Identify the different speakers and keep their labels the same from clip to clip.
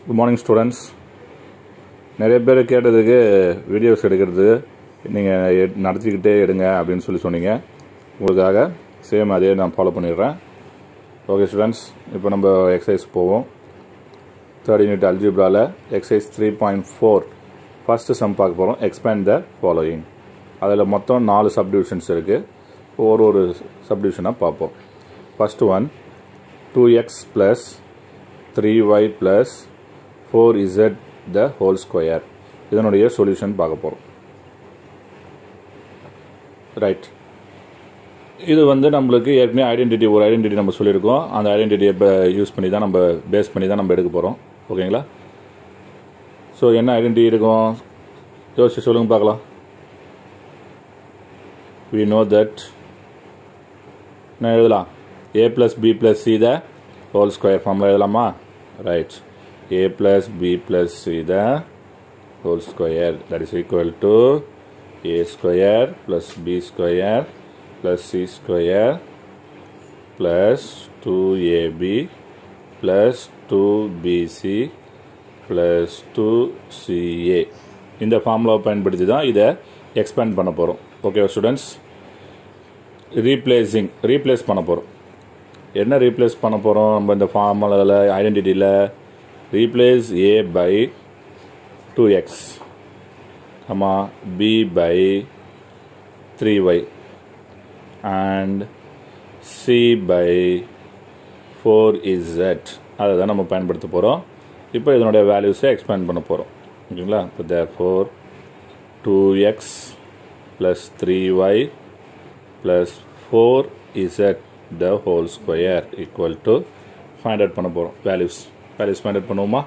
Speaker 1: good morning students நிறைய பேர் கேட்டதுக்கு வீடியோஸ் எடுக்கிறது நீங்கள் நடத்திக்கிட்டே எடுங்க அப்படின்னு சொல்லி சொன்னீங்க உங்களுக்காக சேம் அதே நான் ஃபாலோ பண்ணிடுறேன் ஓகே ஸ்டூடெண்ட்ஸ் இப்போ நம்ம எக்ஸசைஸ் போவோம் தேர்ட் யூனிட் அல்ஜிப்ராவில் exercise three point four first sum பார்க்க போகிறோம் எக்ஸ்பேண்ட் த ஃபாலோயிங் அதில் மொத்தம் நாலு சப்டிவிஷன்ஸ் இருக்குது ஒரு ஒரு சப்டிவிஷனாக பார்ப்போம் first one two X plus three Y plus four Z the whole square இதனுடைய சொல்யூஷன் பார்க்க போகிறோம் ரைட் இது வந்து நம்மளுக்கு ஏற்கனவே ஐடென்டிட்டி ஒரு ஐடென்டிட்டி நம்ம சொல்லியிருக்கோம் அந்த ஐடென்டிட்டியை இப்போ யூஸ் பண்ணி தான் நம்ம பேஸ் பண்ணி தான் நம்ம எடுக்க போகிறோம் ஓகேங்களா ஸோ என்ன ஐடென்டிட்டி இருக்கும் யோசிச்சு சொல்லுங்க பார்க்கலாம் வி நோ தட் என்ன எழுதலாம் A plus B plus C the whole square ஃபார்மில் எழுதலாமா right A plus B plus C the whole square that is equal to A square plus B square plus C square plus two AB plus two BC plus two CA இந்த ஃபார்முலாவை பயன்படுத்தி தான் இதை expand பண்ண போகிறோம் ஓகேவா students ரீப்ளேஸிங் replace பண்ண போகிறோம் என்ன ரீப்ளேஸ் பண்ண போகிறோம் நம்ம இந்த ஃபார்முலாவில் ஐடென்டிட்டியில் replace A by two X ஆமா B by three Y and C by four Z அதை தான் நம்ம பயன்படுத்த போகிறோம் இப்போ இதனுடைய வேல்யூஸை எக்ஸ்பேண்ட் பண்ண போகிறோம் ஓகேங்களா இப்போ therefore two X plus three Y plus four Z the whole square equal to find out பண்ண போகிறோம் வேல்யூஸ் வேல்யூஸ் ஃபைண்ட் அவுட் பண்ணுவோமா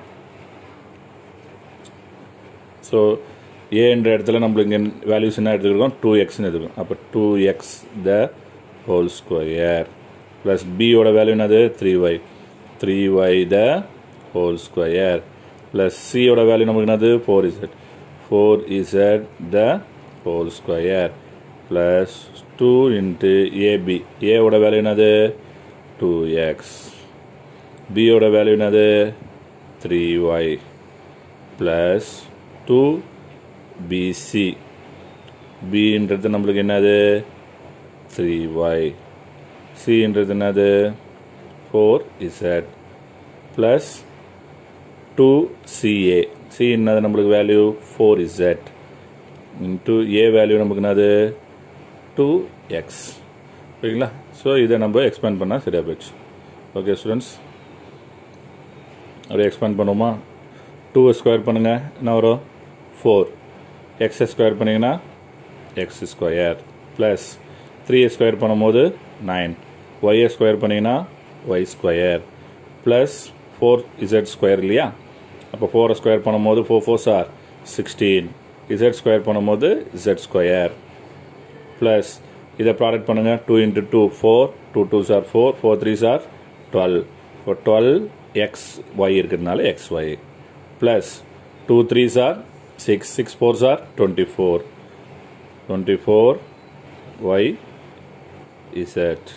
Speaker 1: ஸோ ஏன்ற இடத்துல நம்மளுக்கு இங்கே வேல்யூஸ் என்ன எடுத்துக்கிறோம் டூ எக்ஸ்னு எடுத்துக்கிறோம் அப்போ two X the whole square plus பியோட வேல்யூ என்னது three Y three Y the whole square plus சியோட வேல்யூ நமக்கு என்னது four Z four Z the whole square plus two into AB ஏவோட வேல்யூ என்னது டூ எக்ஸ் பியோட வேல்யூ என்னது three Y plus two BC பின்றது நம்மளுக்கு என்னது த்ரீ ஒய் சின்றது என்னது four Z plus two CA C என்னது நம்மளுக்கு value four Z into A value நமக்கு என்னது டூ எக்ஸ் ஓகேங்களா ஸோ இதை நம்ம எக்ஸ்பேண்ட் பண்ணால் சரியாக போயிடுச்சு ஓகே ஸ்டூடெண்ட்ஸ் அப்படியே எக்ஸ்பேண்ட் பண்ணுவோமா டூ ஸ்கொயர் பண்ணுங்கள் என்ன வரும் ஃபோர் எக்ஸ் ஸ்கொயர் பண்ணிங்கன்னா X square plus three square பண்ணும்போது நைன் ஒய் ஸ்கொயர் பண்ணிங்கன்னா Y square plus four Z square இல்லையா அப்போ ஃபோரை ஸ்கொயர் பண்ணும்போது four four are sixteen Z square பண்ணும்போது இசட் ஸ்கொயர் ப்ளஸ் இதை ப்ராடக்ட் பண்ணுங்கள் two into two four two two are four four three are twelve இப்போ twelve X Y இருக்கிறதுனால X Y plus two three are six six four are twenty four twenty four Y Z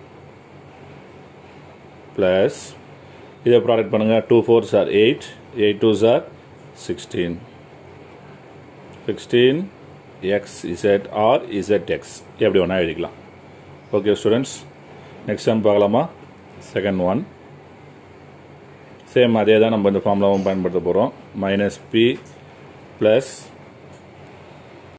Speaker 1: plus இதை product பண்ணுங்கள் two four are eight eight two are sixteen sixteen X Z or Z X எப்படி வேணால் எழுதிக்கலாம் okay students next time பார்க்கலாமா second one same அதே தான் நம்ம இந்த ஃபார்முலாவும் பயன்படுத்த போகிறோம் மைனஸ் பி ப்ளஸ்